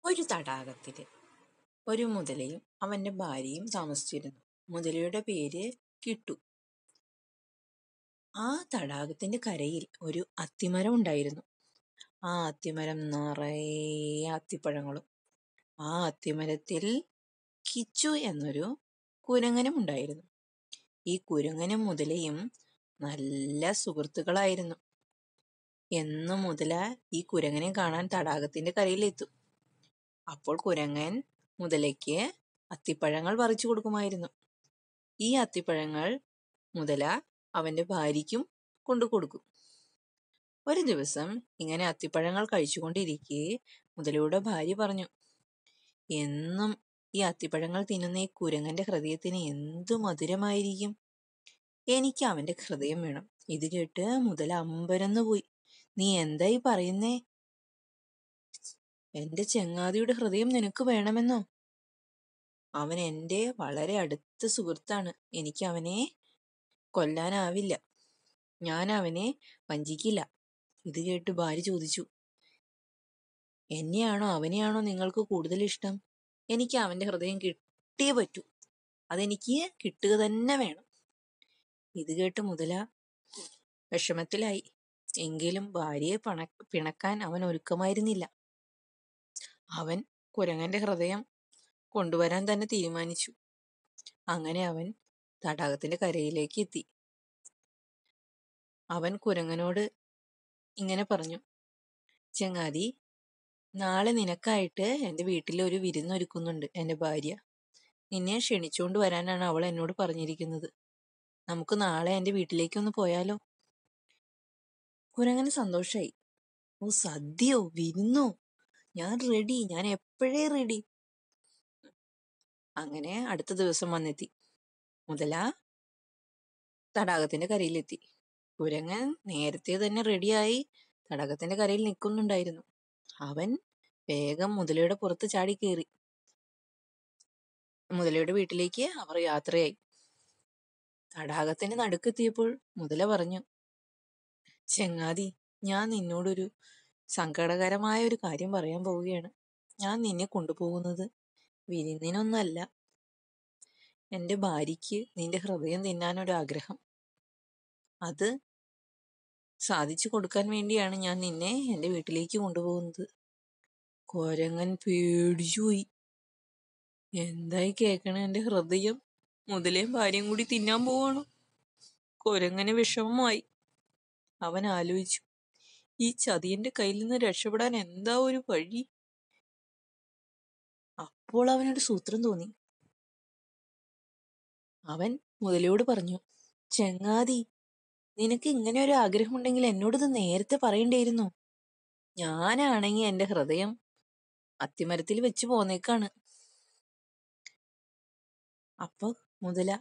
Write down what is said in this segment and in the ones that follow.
ഒരു തടാകത്തില് ഒരു മുതലയും അവന്റെ ഭാര്യയും താമസിച്ചിരുന്നു മുതലയുടെ പേര് കിട്ടു ആ തടാകത്തിന്റെ കരയിൽ ഒരു അത്തിമരം ഉണ്ടായിരുന്നു ആ അത്തിമരം നിറയെ അത്തിപ്പഴങ്ങളും ആ അത്തിമരത്തിൽ കിച്ചു എന്നൊരു കുരങ്ങനും ഉണ്ടായിരുന്നു ഈ കുരങ്ങനും മുതലയും നല്ല സുഹൃത്തുക്കളായിരുന്നു എന്നും മുതല ഈ കുരങ്ങനെ കാണാൻ തടാകത്തിന്റെ കരയിലെത്തും അപ്പോൾ കുരങ്ങൻ മുതലയ്ക്ക് അത്തിപ്പഴങ്ങൾ പറിച്ചു കൊടുക്കുമായിരുന്നു ഈ അത്തിപ്പഴങ്ങൾ മുതല അവന്റെ ഭാര്യയ്ക്കും കൊണ്ടു കൊടുക്കും ഒരു ദിവസം ഇങ്ങനെ അത്തിപ്പഴങ്ങൾ കഴിച്ചുകൊണ്ടിരിക്കെ മുതലയുടെ ഭാര്യ പറഞ്ഞു എന്നും ഈ അത്തിപ്പഴങ്ങൾ തിന്നുന്ന ഈ കുരങ്ങന്റെ ഹൃദയത്തിന് എന്തു മധുരമായിരിക്കും എനിക്ക് അവന്റെ ഹൃദയം വേണം ഇത് കേട്ട് മുതല അമ്പരന്നു പോയി നീ എന്തായി പറയുന്നേ എന്റെ ചെങ്ങാതിയുടെ ഹൃദയം നിനക്ക് വേണമെന്നോ അവൻ എന്റെ വളരെ അടുത്ത സുഹൃത്താണ് എനിക്ക് അവനെ കൊല്ലാനാവില്ല ഞാൻ അവനെ വഞ്ചിക്കില്ല ഇത് കേട്ട് ഭാര്യ ചോദിച്ചു എന്നെയാണോ അവനെയാണോ നിങ്ങൾക്ക് കൂടുതൽ ഇഷ്ടം എനിക്ക് അവന്റെ ഹൃദയം കിട്ടിയേ പറ്റൂ അതെനിക്ക് കിട്ടുക തന്നെ വേണം ഇത് കേട്ട് മുതല വിഷമത്തിലായി എങ്കിലും ഭാര്യയെ പണ പിണക്കാൻ അവൻ ഒരുക്കമായിരുന്നില്ല അവൻ കുരങ്ങന്റെ ഹൃദയം കൊണ്ടുവരാൻ തന്നെ തീരുമാനിച്ചു അങ്ങനെ അവൻ തടാകത്തിന്റെ കരയിലേക്ക് എത്തി അവൻ കുരങ്ങനോട് ഇങ്ങനെ പറഞ്ഞു ചങ്ങാതി നാളെ നിനക്കായിട്ട് എന്റെ വീട്ടിൽ ഒരു വിരുന്നൊരുക്കുന്നുണ്ട് എന്റെ ഭാര്യ നിന്നെ ക്ഷണിച്ചുകൊണ്ട് വരാനാണ് അവൾ എന്നോട് പറഞ്ഞിരിക്കുന്നത് നമുക്ക് നാളെ എന്റെ വീട്ടിലേക്ക് ഒന്ന് പോയാലോ കുരങ്ങന് സന്തോഷായി ഓ സദ്യയോ വിരുന്നോ ഞാൻ റെഡി ഞാൻ എപ്പോഴേ റെഡി അങ്ങനെ അടുത്ത ദിവസം വന്നെത്തി മുതല തടാകത്തിന്റെ കരയിലെത്തി കുരങ്ങൻ നേരത്തെ തന്നെ റെഡിയായി തടാകത്തിന്റെ കരയിൽ നിൽക്കുന്നുണ്ടായിരുന്നു അവൻ വേഗം മുതലയുടെ പുറത്ത് ചാടി കയറി മുതലയുടെ വീട്ടിലേക്ക് അവർ യാത്രയായി തടാകത്തിന്റെ നടുക്കെത്തിയപ്പോൾ മുതല പറഞ്ഞു ചെങ്ങാതി ഞാൻ നിന്നോടൊരു സങ്കടകരമായ ഒരു കാര്യം പറയാൻ പോവുകയാണ് ഞാൻ നിന്നെ കൊണ്ടുപോകുന്നത് വിരുന്നിനൊന്നല്ല എന്റെ ഭാര്യയ്ക്ക് നിന്റെ ഹൃദയം തിന്നാനൊരു ആഗ്രഹം അത് സാധിച്ചു കൊടുക്കാൻ വേണ്ടിയാണ് ഞാൻ നിന്നെ എന്റെ വീട്ടിലേക്ക് കൊണ്ടുപോകുന്നത് കൊരങ്ങൻ പേടിച്ചുപോയി എന്തായി കേക്കണേ എന്റെ ഹൃദയം മുതലേം ഭാര്യയും കൂടി തിന്നാൻ പോവാണു കൊരങ്ങനെ വിഷമമായി അവൻ ആലോചിച്ചു ഈ ചതിയന്റെ കയ്യിൽ നിന്ന് രക്ഷപ്പെടാൻ എന്താ ഒരു വഴി അപ്പോൾ അവനൊരു സൂത്രം തോന്നി അവൻ മുതലയോട് പറഞ്ഞു ചെങ്ങാതി നിനക്ക് ഇങ്ങനെ ഒരു ആഗ്രഹമുണ്ടെങ്കിൽ എന്നോട് ഇത് നേരത്തെ പറയണ്ടായിരുന്നു ഞാനാണെങ്കി എന്റെ ഹൃദയം അത്തിമരത്തിൽ വെച്ച് പോന്നേക്കാണ് അപ്പൊ മുതല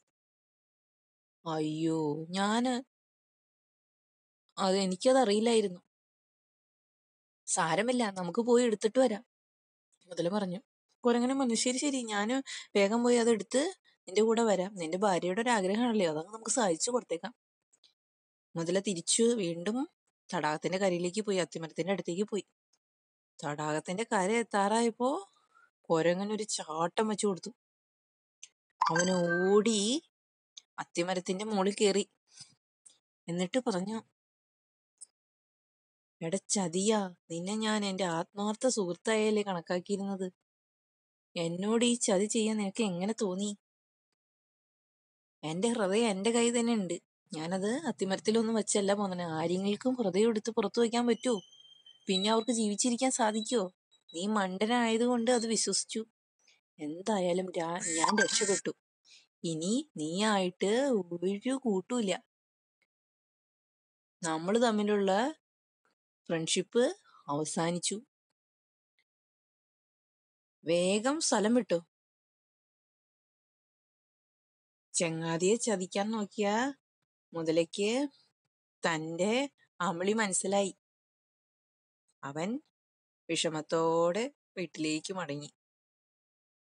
അയ്യോ ഞാന് അത് എനിക്കത് അറിയില്ലായിരുന്നു സാരമില്ല നമുക്ക് പോയി എടുത്തിട്ട് വരാം മുതല പറഞ്ഞു കുരങ്ങനെ പറഞ്ഞു ശരി ശരി ഞാന് വേഗം പോയി അത് എടുത്ത് നിന്റെ കൂടെ വരാം നിന്റെ ഭാര്യയുടെ ഒരു ആഗ്രഹമാണല്ലേ അതങ്ങ് നമുക്ക് സാധിച്ചു കൊടുത്തേക്കാം മുതല തിരിച്ചു വീണ്ടും തടാകത്തിന്റെ കരയിലേക്ക് പോയി അത്തിമരത്തിന്റെ അടുത്തേക്ക് പോയി തടാകത്തിന്റെ കര എത്താറായപ്പോ കുരങ്ങൻ ഒരു ചാട്ടം വെച്ചു കൊടുത്തു അവൻ ഓടി അത്തിമരത്തിന്റെ മുകളിൽ കയറി എന്നിട്ട് പറഞ്ഞു എടാ ചതിയാ നിന്നെ ഞാൻ എന്റെ ആത്മാർത്ഥ സുഹൃത്തായല്ലേ കണക്കാക്കിയിരുന്നത് എന്നോട് ഈ ചതി ചെയ്യാൻ നിനക്ക് എങ്ങനെ തോന്നി എന്റെ ഹൃദയം എന്റെ കൈ തന്നെ ഉണ്ട് ഞാനത് അത്തിമരത്തിലൊന്നും വെച്ചല്ല പോന്നെ ആരെങ്കിലും ഹൃദയം എടുത്ത് പുറത്തു വയ്ക്കാൻ പറ്റുമോ പിന്നെ അവർക്ക് ജീവിച്ചിരിക്കാൻ സാധിക്കുമോ നീ മണ്ടനായതുകൊണ്ട് അത് വിശ്വസിച്ചു എന്തായാലും രാ- ഞാൻ രക്ഷപ്പെട്ടു ഇനി നീയായിട്ട് ഒരു കൂട്ടുമില്ല നമ്മൾ തമ്മിലുള്ള ഫ്രണ്ട്ഷിപ്പ് അവസാനിച്ചു വേഗം സ്ഥലം വിട്ടു ചങ്ങാതിയെ ചതിക്കാൻ നോക്കിയ മുതലയ്ക്ക് തന്റെ അമളി മനസ്സിലായി അവൻ വിഷമത്തോടെ വീട്ടിലേക്ക് മടങ്ങി